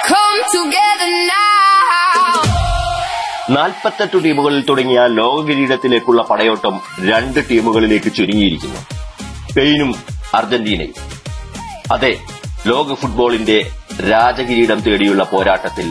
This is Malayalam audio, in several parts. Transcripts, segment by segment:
come together now. നാൽപ്പത്തെട്ട് ടീമുകളിൽ തുടങ്ങിയ ലോക കിരീടത്തിലേക്കുള്ള പടയോട്ടം രണ്ട് ടീമുകളിലേക്ക് ചുരുങ്ങിയിരിക്കുന്നു സ്പെയിനും അർജന്റീനയും അതെ ലോക ഫുട്ബോളിന്റെ രാജകിരീടം തേടിയുള്ള പോരാട്ടത്തിൽ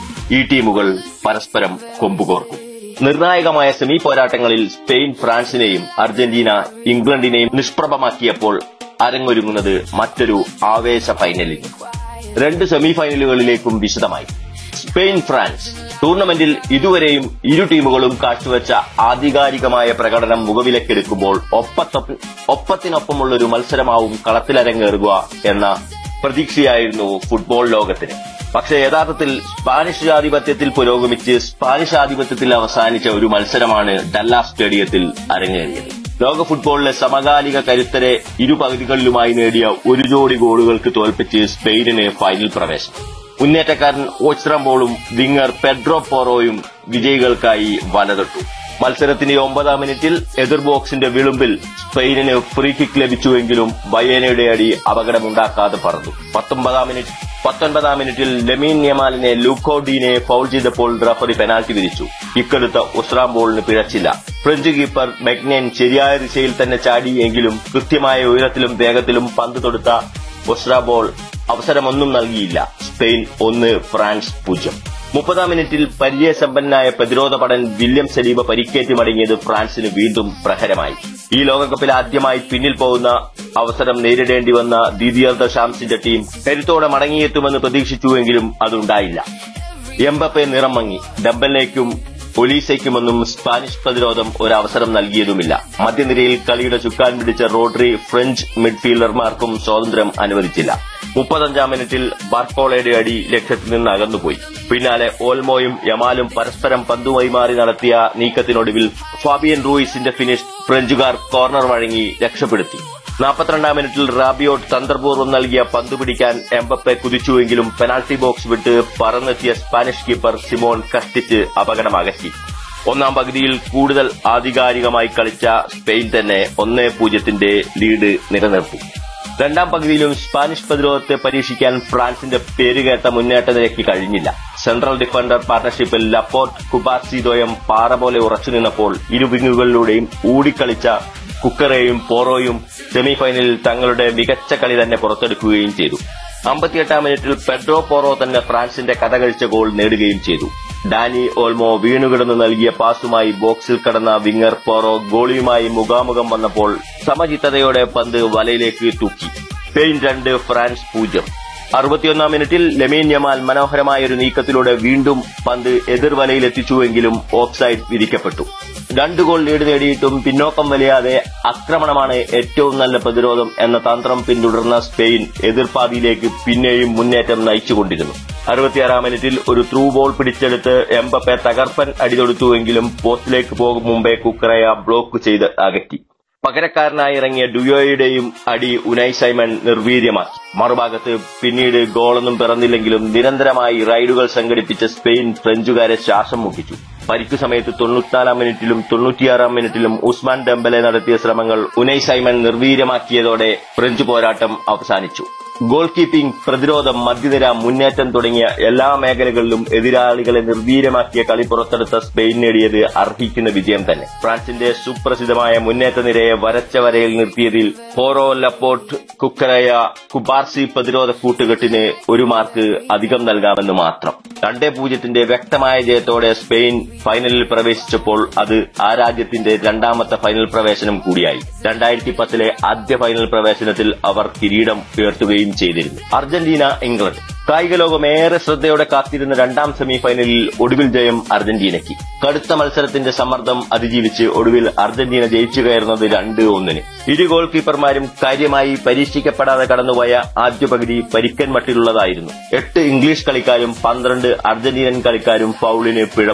ഈ ടീമുകൾ പരസ്പരം കൊമ്പുകോർക്കും നിർണായകമായ സെമി പോരാട്ടങ്ങളിൽ സ്പെയിൻ ഫ്രാൻസിനെയും അർജന്റീന ഇംഗ്ലണ്ടിനെയും നിഷ്പ്രഭമാക്കിയപ്പോൾ അരങ്ങൊരുങ്ങുന്നത് മറ്റൊരു ആവേശ ഫൈനലിൽ രണ്ട് സെമി ഫൈനലുകളിലേക്കും വിശദമായി സ്പെയിൻ ഫ്രാൻസ് ടൂർണമെന്റിൽ ഇതുവരെയും ഇരു ടീമുകളും കാഴ്ചവെച്ച ആധികാരികമായ പ്രകടനം മുഖവിലക്കെടുക്കുമ്പോൾ ഒപ്പത്തൊപ്പ ഒപ്പത്തിനൊപ്പമുള്ള ഒരു മത്സരമാവും കളത്തിലരങ്ങേറുക എന്ന പ്രതീക്ഷയായിരുന്നു ഫുട്ബോൾ ലോകത്തിന് പക്ഷേ യഥാർത്ഥത്തിൽ സ്പാനിഷ് ആധിപത്യത്തിൽ പുരോഗമിച്ച് സ്പാനിഷ് ആധിപത്യത്തിൽ അവസാനിച്ച ഒരു മത്സരമാണ് ഡല്ലാ സ്റ്റേഡിയത്തിൽ അരങ്ങേറിയത് ലോക ഫുട്ബോളിലെ സമകാലിക കരുത്തരെ ഇരു പകുതികളിലുമായി നേടിയ ഒരു ജോഡി ഗോളുകൾക്ക് തോൽപ്പിച്ച് സ്പെയിനിന് ഫൈനൽ പ്രവേശനം മുന്നേറ്റക്കാരൻ ഓച്ച്റംബോളും വിങ്ങർ പെഡ്രോ പോറോയും വിജയികൾക്കായി വലതൊട്ടു മത്സരത്തിന്റെ ഒമ്പതാം മിനിറ്റിൽ എതിർ ബോക്സിന്റെ വിളുമ്പിൽ സ്പെയിനിന് ഫ്രീ കിക്ക് ലഭിച്ചുവെങ്കിലും ബയേനയുടെ അടി അപകടമുണ്ടാക്കാതെ പറന്നു പത്തൊമ്പതാം മിനിറ്റ് പത്തൊൻപതാം മിനിറ്റിൽ ലെമീൻ യമാലിനെ ലൂക്കോഡീനെ ഫൌൾ ചെയ്തപ്പോൾ റഫറി പെനാൽറ്റി വിധിച്ചു ഇക്കെടുത്ത ഉസ്രാംബോളിന് പിഴച്ചില്ല ഫ്രഞ്ച് കീപ്പർ മെഗ്നൻ ശരിയായ ദിശയിൽ തന്നെ ചാടിയെങ്കിലും കൃത്യമായ ഉയരത്തിലും വേഗത്തിലും പന്ത് തൊടുത്ത ഒസ്രാബോൾ അവസരമൊന്നും നൽകിയില്ല സ്പെയിൻ ഒന്ന് ഫ്രാൻസ് പൂജ്യം മുപ്പതാം മിനിറ്റിൽ പരിചയസമ്പന്നനായ പ്രതിരോധ പടൻ വില്യം സലീബ പരിക്കേറ്റ് മടങ്ങിയത് ഫ്രാൻസിന് വീണ്ടും പ്രഹരമായി ഈ ലോകകപ്പിൽ ആദ്യമായി പിന്നിൽ പോകുന്ന അവസരം നേരിടേണ്ടി വന്ന ദിദിയർ ദശാംസിന്റെ ടീം കരുത്തോടെ മടങ്ങിയെത്തുമെന്ന് പ്രതീക്ഷിച്ചുവെങ്കിലും അതുണ്ടായില്ല എംബപ്പെ നിറം മങ്ങി ഡംബലിനേക്കും ഒലീസയ്ക്കുമൊന്നും സ്പാനിഷ് പ്രതിരോധം ഒരു അവസരം നൽകിയതുമില്ല മധ്യനിരയിൽ കളിയുടെ ചുക്കാൻ പിടിച്ച റോഡ്രി ഫ്രഞ്ച് മിഡ്ഫീൽഡർമാർക്കും സ്വാതന്ത്ര്യം അനുവദിച്ചില്ല മുപ്പത്തഞ്ചാം മിനിറ്റിൽ ബാർക്കോളയുടെ അടി ലക്ഷ്യത്തിൽ നിന്ന് അകന്നുപോയി പിന്നാലെ ഓൽമോയും യമാലും പരസ്പരം പന്തു വൈമാറി നടത്തിയ നീക്കത്തിനൊടുവിൽ ഫാബിയൻ റൂയിസിന്റെ ഫിനിഷ് ഫ്രഞ്ചുകാർ കോർണർ വഴങ്ങി രക്ഷപ്പെടുത്തി നാൽപ്പത്തിരണ്ടാം മിനിറ്റിൽ റാബിയോട്ട് തന്ത്രപൂർവ്വം നൽകിയ പന്ത് പിടിക്കാൻ എംബപ്പെ കുതിച്ചുവെങ്കിലും പെനാൽറ്റി ബോക്സ് വിട്ട് പറന്നെത്തിയ സ്പാനിഷ് കീപ്പർ സിമോൺ കഷ്ടിച്ച് അപകടമകറ്റി ഒന്നാം പകുതിയിൽ കൂടുതൽ ആധികാരികമായി കളിച്ച സ്പെയിൻ തന്നെ ഒന്നേ പൂജ്യത്തിന്റെ ലീഡ് നിലനിർത്തി രണ്ടാം പകുതിയിലും സ്പാനിഷ് പ്രതിരോധത്തെ പരീക്ഷിക്കാൻ ഫ്രാൻസിന്റെ പേരുകേട്ട മുന്നേറ്റ നിരക്ക് കഴിഞ്ഞില്ല സെൻട്രൽ ഡിഫൻഡർ പാർട്ണർഷിപ്പിൽ ലപ്പോർട്ട് കുബാർസിദോയം പാറ പോലെ ഉറച്ചുനിന്നപ്പോൾ ഇരു വിങ്ങുകളിലൂടെയും ഊടിക്കളിച്ച കുക്കറേയും പോറോയും സെമിഫൈനലിൽ തങ്ങളുടെ മികച്ച കളി തന്നെ പുറത്തെടുക്കുകയും ചെയ്തു അമ്പത്തിയെട്ടാം മിനിറ്റിൽ പെഡ്രോ പോറോ തന്നെ ഫ്രാൻസിന്റെ കഥ കഴിച്ച ഗോൾ നേടുകയും ചെയ്തു ഡാനി ഓൾമോ വീണുകിടന്ന് നൽകിയ പാസുമായി ബോക്സിൽ കടന്ന വിങ്ങർ പോറോ ഗോളിയുമായി മുഖാമുഖം വന്നപ്പോൾ സമചിത്തതയോടെ പന്ത് വലയിലേക്ക് തൂക്കി സ്പെയിൻ രണ്ട് ഫ്രാൻസ് പൂജ്യം അറുപത്തിയൊന്നാം മിനിറ്റിൽ ലെമീൻ യമാൽ മനോഹരമായ ഒരു നീക്കത്തിലൂടെ വീണ്ടും പന്ത് എതിർവലയിൽ എത്തിച്ചുവെങ്കിലും ഓഫ്സൈഡ് വിധിക്കപ്പെട്ടു രണ്ട് ഗോൾ ലീഡ് നേടിയിട്ടും പിന്നോക്കം വലിയാതെ ആക്രമണമാണ് ഏറ്റവും നല്ല പ്രതിരോധം എന്ന തന്ത്രം പിന്തുടർന്ന സ്പെയിൻ എതിർപ്പാതിയിലേക്ക് പിന്നെയും മുന്നേറ്റം നയിച്ചുകൊണ്ടിരുന്നു അറുപത്തിയാറാം മിനിറ്റിൽ ഒരു ത്രൂ ബോൾ പിടിച്ചെടുത്ത് എംബപ്പെ തകർപ്പൻ അടിതൊടുത്തുവെങ്കിലും പോസ്റ്റിലേക്ക് പോകും മുമ്പേ കുക്കറയ ബ്ലോക്ക് ചെയ്ത് അകറ്റി പകരക്കാരനായി ഇറങ്ങിയ ഡുയോയുടെയും അടി ഉനൈ സൈമൺ നിർവീര്യമാക്കി മറുഭാഗത്ത് പിന്നീട് ഗോളൊന്നും പിറന്നില്ലെങ്കിലും നിരന്തരമായി റൈഡുകൾ സംഘടിപ്പിച്ച സ്പെയിൻ ഫ്രഞ്ചുകാരെ ശ്വാസം മുട്ടിച്ചു പരിക്കു സമയത്ത് തൊണ്ണൂറ്റിനാലാം മിനിറ്റിലും തൊണ്ണൂറ്റിയാറാം മിനിറ്റിലും ഉസ്മാൻ ഡെമ്പലെ നടത്തിയ ശ്രമങ്ങൾ ഉനൈ സൈമൺ നിർവീര്യമാക്കിയതോടെ ഫ്രഞ്ച് പോരാട്ടം അവസാനിച്ചു ഗോൾ കീപ്പിംഗ് പ്രതിരോധം മധ്യനിര മുന്നേറ്റം തുടങ്ങിയ എല്ലാ മേഖലകളിലും എതിരാളികളെ നിർവീര്യമാക്കിയ കളി പുറത്തെടുത്ത സ്പെയിൻ നേടിയത് അർഹിക്കുന്ന വിജയം തന്നെ ഫ്രാൻസിന്റെ സുപ്രസിദ്ധമായ മുന്നേറ്റ നിരയെ വരച്ച വരയിൽ നിർത്തിയതിൽ പോറോ ലപ്പോർട്ട് കുക്കറയ കുബാർസി പ്രതിരോധ കൂട്ടുകെട്ടിന് ഒരു മാർക്ക് അധികം നൽകാമെന്ന് മാത്രം രണ്ടേ പൂജ്യത്തിന്റെ വ്യക്തമായ ജയത്തോടെ സ്പെയിൻ ഫൈനലിൽ പ്രവേശിച്ചപ്പോൾ അത് ആ രാജ്യത്തിന്റെ രണ്ടാമത്തെ ഫൈനൽ പ്രവേശനം കൂടിയായി രണ്ടായിരത്തി പത്തിലെ ആദ്യ ഫൈനൽ പ്രവേശനത്തിൽ അവർ കിരീടം ഉയർത്തുകയും ചെയ്തിരുന്നു അർജന്റീന ഇംഗ്ലണ്ട് കായിക ലോകം ഏറെ ശ്രദ്ധയോടെ കാത്തിരുന്ന രണ്ടാം സെമി ഫൈനലിൽ ഒടുവിൽ ജയം അർജന്റീനയ്ക്ക് കടുത്ത മത്സരത്തിന്റെ സമ്മർദ്ദം അതിജീവിച്ച് ഒടുവിൽ അർജന്റീന ജയിച്ചു കയറുന്നത് രണ്ട് ഒന്നിന് ഇരു ഗോൾ കീപ്പർമാരും കാര്യമായി പരീക്ഷിക്കപ്പെടാതെ കടന്നുപോയ ആദ്യ പകുതി പരിക്കൻ മട്ടിലുള്ളതായിരുന്നു എട്ട് ഇംഗ്ലീഷ് കളിക്കാരും പന്ത്രണ്ട് അർജന്റീനൻ കളിക്കാരും ഫൌളിന് പിഴ